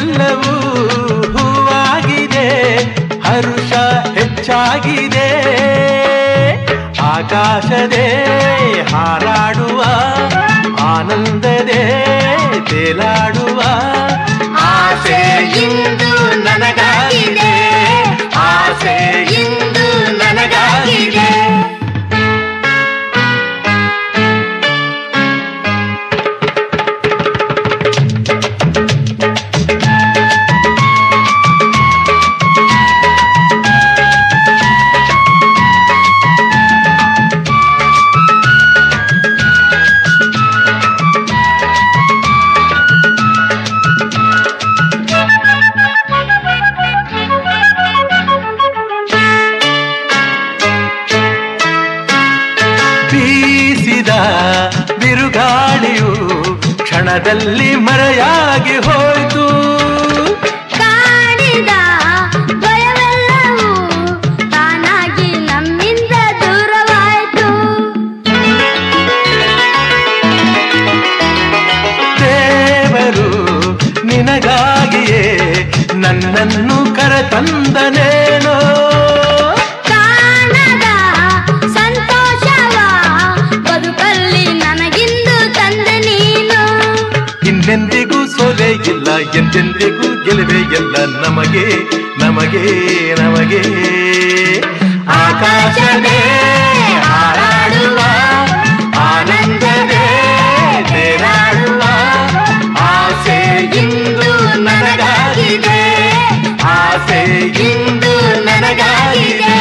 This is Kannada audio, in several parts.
ಮನಸ್ಸೆಲ್ಲವೂ ಹೂವಾಗಿದೆ ಹರುಷ ಹೆಚ್ಚಾಗಿದೆ ಆಕಾಶದೇ ಹಾರಾಡುವ ಆನಂದದೇ ತೇಲಾಡುವ ಆಸೆ ಇಂದು ನನಗಾಗಿದೆ ಆಸೆ ಇಂದು ನನಗಾಗಿದೆ ಬೀಸಿದ ಬಿರುಗಾಳಿಯು ಕ್ಷಣದಲ್ಲಿ ಮರೆಯಾಗಿ ಹೋಯ್ತು ಕಾಡಿದ ಭಯವೆಲ್ಲವೂ ತಾನಾಗಿ ನಮ್ಮಿಂದ ದೂರವಾಯಿತು ದೇವರು ನಿನಗಾಗಿಯೇ ನನ್ನನ್ನು ಕರೆತಂದನೇನೋ ಕಾಣದ ಸಂತೋಷವ ಬದುಕಲ್ಲಿ ನನಗಿಂದು ತಂದೆ ನೀನು ಇನ್ನೆಂದಿಗೂ ಸೋಲೆ ಇಲ್ಲ ಎಂದೆಂದಿಗೂ ಗೆಲುವೆ ಎಲ್ಲ ನಮಗೆ ನಮಗೆ ನಮಗೆ ಆಕಾಶವೇ ಹಾರಾಡುವ ಆನಂದವೇ ತೇಲಾಡುವ ಆಸೆ ಇಂದು ನನಗಾಗಿದೆ ಆಸೆ ಇಂದು ನನಗಾಗಿದೆ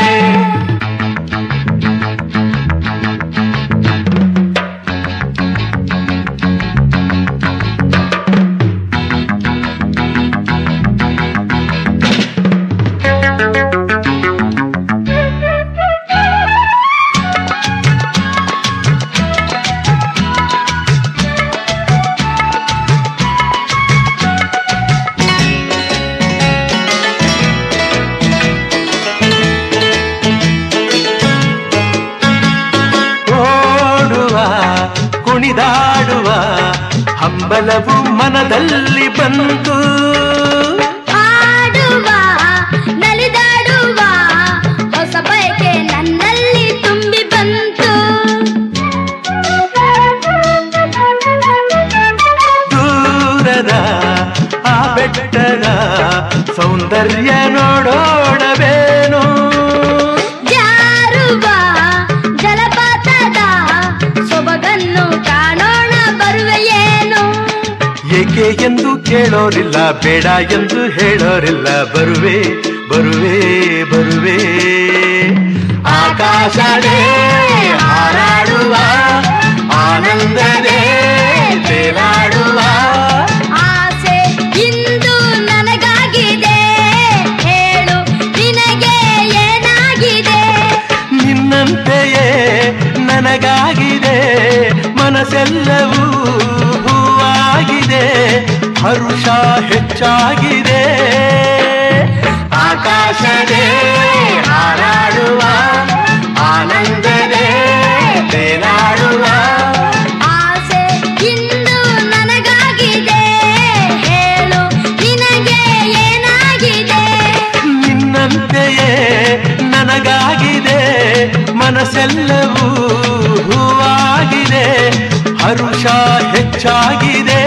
ಓಡುವ ಕುಣಿದಾಡುವ ಹಂಬಲವು ಮನದಲ್ಲಿ ಬಂತು ಆಡುವ ನಲಿದಾಡುವ ಹೊಸ ಬಯಕೆ ನನ್ನಲ್ಲಿ ತುಂಬಿ ಬಂತು ದೂರದ ಆ ಬೆಟ್ಟದ ಸೌಂದರ್ಯ ನೋಡೋಣವೇನು ಜಾರುವ ಜಲಪಾತದ ಸೊಬಗನ್ನು ಕಾಣೋಣ ಬರುವೆಯೇನು ಏಕೆ ಎಂದು ಕೇಳೋರಿಲ್ಲ ಬೇಡ ಎಂದು ಹೇಳೋರಿಲ್ಲ ಬರುವೆ ಬರುವೆ ಬರುವೆ ಆಕಾಶವೇ ಹಾರಾಡುವ ಆನಂದವೇ ತೇಲಾಡುವ ಆಸೆ ಇಂದು ನನಗಾಗಿದೆ ಹೇಳು ನಿನಗೆ ಏನಾಗಿದೆ ನಿನ್ನಂತೆಯೇ ನನಗಾಗಿದೆ ಮನಸ್ಸೆಲ್ಲವೂ ಹೂವಾಗಿದೆ ಹರುಷ ಹೆಚ್ಚಾಗಿದೆ ಆಕಾಶವೇ ಹಾರಾಡುವ ಆನಂದವೇ ತೇಲಾಡುವ ಆಸೆ ಇಂದು ನನಗಾಗಿದೆ ಹೇಳು ನಿನಗೆ ಏನಾಗಿದೆ ನಿನ್ನಂತೆಯೇ ನನಗಾಗಿದೆ ಮನಸ್ಸೆಲ್ಲವೂ ಹೂವಾಗಿದೆ ಹರುಷ ಹೆಚ್ಚಾಗಿದೆ